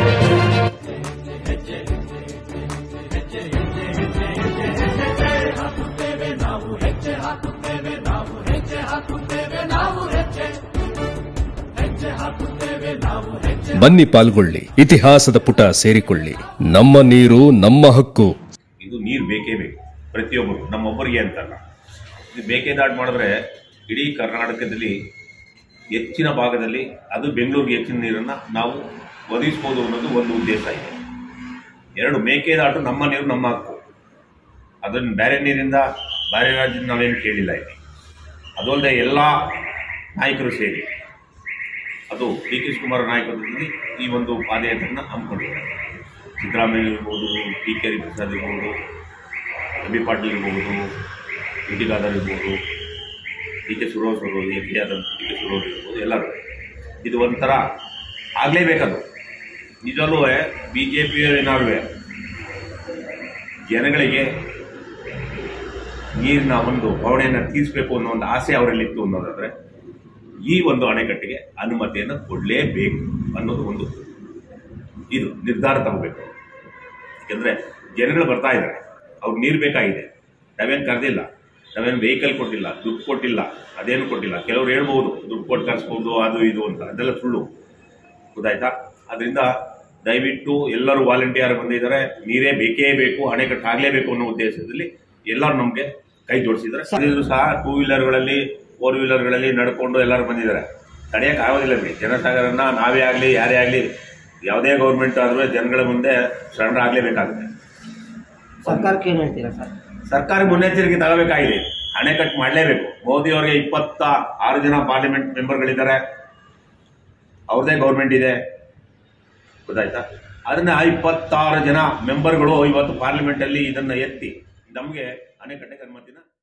ಬನ್ನಿ ಪಾಲ್ಗೊಳ್ಳಿ ಇತಿಹಾಸದ ಪುಟ ಸೇರಿಕೊಳ್ಳಿ ನಮ್ಮ ನೀರು ನಮ್ಮ ಹಕ್ಕು ಇದು ನೀರು ಬೇಕೇ ಬೇಕು ಪ್ರತಿಯೊಬ್ಬರು ನಮ್ಮೊಬ್ಬರಿಗೆ ಅಂತಲ್ಲ ಇದು ಮೇಕೆದಾಟು ಮಾಡಿದ್ರೆ ಇಡೀ ಕರ್ನಾಟಕದಲ್ಲಿ ಹೆಚ್ಚಿನ ಭಾಗದಲ್ಲಿ ಅದು ಬೆಂಗಳೂರಿಗೆ ಹೆಚ್ಚಿನ ನೀರನ್ನು ನಾವು ಒದಗಿಸ್ಬೋದು ಅನ್ನೋದು ಒಂದು ಉದ್ದೇಶ ಇದೆ ಎರಡು ಮೇಕೆದಾಟು ನಮ್ಮ ನೀರು ನಮ್ಮ ಹಕ್ಕು ಅದನ್ನು ಬೇರೆ ನೀರಿಂದ ಬೇರೆ ರಾಜ್ಯದಿಂದ ನಾವೇನು ಕೇಳಿಲ್ಲ ಇಲ್ಲಿ ಅದು ಅಲ್ಲದೆ ಎಲ್ಲ ನಾಯಕರು ಸೇರಿ ಅದು ಡಿ ಕೆ ಶಿವಕುಮಾರ್ ನಾಯಕತ್ವದಲ್ಲಿ ಈ ಒಂದು ಪಾದಯಾತ್ರೆಯನ್ನು ಹಮ್ಮಿಕೊಂಡಿದ್ದಾರೆ ಸಿದ್ದರಾಮಯ್ಯ ಇರ್ಬೋದು ಡಿ ಕೆ ಹರಿಪ್ರಸಾದ್ ಇರ್ಬೋದು ಎಂ ಬಿ ಪಾಟೀಲ್ ಇರ್ಬೋದು ಡಿ ಟಿ ಖಾದರ್ ಇರ್ಬೋದು ಡಿ ಕೆ ಸುರೋಸ್ ಇರ್ಬೋದು ಎಂ ಪಿ ಆದಂಥ ಡಿ ಕೆ ಸುರೋಸ್ ಇರ್ಬೋದು ಎಲ್ಲರೂ ಇದು ಒಂಥರ ಆಗಲೇಬೇಕದು ನಿಜವಲ್ಲೂ ಬಿ ಜೆ ಪಿಯವರೇನಾರುವೆ ಜನಗಳಿಗೆ ನೀರಿನ ಒಂದು ಬವಣೆಯನ್ನು ತೀರಿಸಬೇಕು ಅನ್ನೋ ಒಂದು ಆಸೆ ಅವರಲ್ಲಿತ್ತು ಅನ್ನೋದಾದರೆ ಈ ಒಂದು ಅಣೆಕಟ್ಟಿಗೆ ಅನುಮತಿಯನ್ನು ಕೊಡಲೇಬೇಕು ಅನ್ನೋದು ಒಂದು ಇದು ನಿರ್ಧಾರ ತಗೋಬೇಕು ಯಾಕೆಂದರೆ ಜನಗಳು ಬರ್ತಾ ಇದ್ದಾರೆ ಅವ್ರು ನೀರು ಬೇಕಾಗಿದೆ ನಾವೇನು ಕರೆದಿಲ್ಲ ನಾವೇನು ವೆಹಿಕಲ್ ಕೊಟ್ಟಿಲ್ಲ ದುಡ್ಡು ಕೊಟ್ಟಿಲ್ಲ ಅದೇನು ಕೊಟ್ಟಿಲ್ಲ ಕೆಲವ್ರು ಹೇಳ್ಬೋದು ದುಡ್ಡು ಕೊಟ್ಟು ಕರ್ಸ್ಬೋದು ಅದು ಇದು ಅಂತ ಅದೆಲ್ಲ ಸುಳ್ಳು ಗೊತ್ತಾಯ್ತಾ ಅದರಿಂದ ದಯವಿಟ್ಟು ಎಲ್ಲರೂ ವಾಲಂಟಿಯರ್ ಬಂದಿದ್ದಾರೆ ನೀರೇ ಬೇಕೇ ಬೇಕು ಅಣೆಕಟ್ಟು ಆಗಲೇಬೇಕು ಅನ್ನೋ ಉದ್ದೇಶದಲ್ಲಿ ಎಲ್ಲರೂ ನಮಗೆ ಕೈ ಜೋಡಿಸಿದ್ದಾರೆ ಅದಿದ್ರು ಸಹ ಟೂ ವೀಲರ್ಗಳಲ್ಲಿ ಫೋರ್ ವೀಲರ್ಗಳಲ್ಲಿ ನಡ್ಕೊಂಡು ಎಲ್ಲರೂ ಬಂದಿದ್ದಾರೆ ತಡೆಯಕ್ಕೆ ಆಗೋದಿಲ್ಲ ರೀ ಜನಸಾಗರನ್ನ ನಾವೇ ಆಗಲಿ ಯಾರೇ ಆಗಲಿ ಯಾವುದೇ ಗೌರ್ಮೆಂಟ್ ಆದರೂ ಜನಗಳ ಮುಂದೆ ಸರೆಂಡರ್ ಆಗಲೇಬೇಕಾಗುತ್ತೆ ಸರ್ಕಾರಕ್ಕೆ ಏನು ಹೇಳ್ತೀರಾ ಸರ್ ಸರ್ಕಾರ ಮುನ್ನೆಚ್ಚರಿಕೆ ತಗೋಬೇಕಾಗಿದೆ ಅಣೆಕಟ್ಟು ಮಾಡಲೇಬೇಕು ಮೋದಿ ಅವರಿಗೆ ಇಪ್ಪತ್ತ ಆರು ಜನ ಪಾರ್ಲಿಮೆಂಟ್ ಮೆಂಬರ್ಗಳಿದ್ದಾರೆ ಅವ್ರದೇ ಗೌರ್ಮೆಂಟ್ ಇದೆ ಗೊತ್ತಾಯ್ತಾ ಅದನ್ನ ಇಪ್ಪತ್ತಾರು ಜನ ಮೆಂಬರ್ಗಳು ಇವತ್ತು ಪಾರ್ಲಿಮೆಂಟಲ್ಲಿ ಇದನ್ನ ಎತ್ತಿ ನಮಗೆ ಅಣೆಕಟ್ಟೆಗೆ ಅನುಮತಿನ